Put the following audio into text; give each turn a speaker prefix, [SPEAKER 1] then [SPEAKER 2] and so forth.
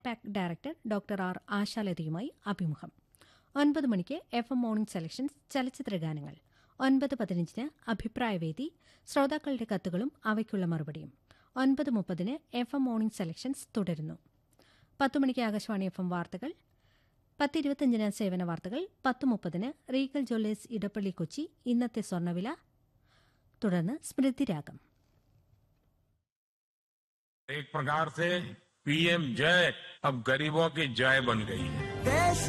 [SPEAKER 1] Pak director doctor R ആശാലതയുമായി അഭിമുഖം ഒൻപത് മണിക്ക് എഫ് എം മോർണിംഗ് സെലക്ഷൻസ് ചലച്ചിത്ര ഗാനങ്ങൾ ഒൻപത് പതിനഞ്ചിന് അഭിപ്രായവേദി ശ്രോതാക്കളുടെ കത്തുകളും അവയ്ക്കുള്ള മറുപടിയും ഒൻപത് മുപ്പതിന് എഫ് എം മോർണിംഗ് സെലക്ഷൻസ് തുടരുന്നു പത്ത് മണിക്ക് ആകാശവാണി എഫ് എം വാർത്തകൾ പത്ത് ഇരുപത്തിയഞ്ചിന് സേവന വാർത്തകൾ പത്ത് മുപ്പതിന് റീഗൽ ജ്വല്ലേഴ്സ് ഇടപ്പള്ളി കൊച്ചി ഇന്നത്തെ സ്വർണ്ണവില തുടർന്ന് സ്മൃതിരാഗം
[SPEAKER 2] एक प्रकार से पीएम जय अब गरीबों की जय बन गई है
[SPEAKER 3] देश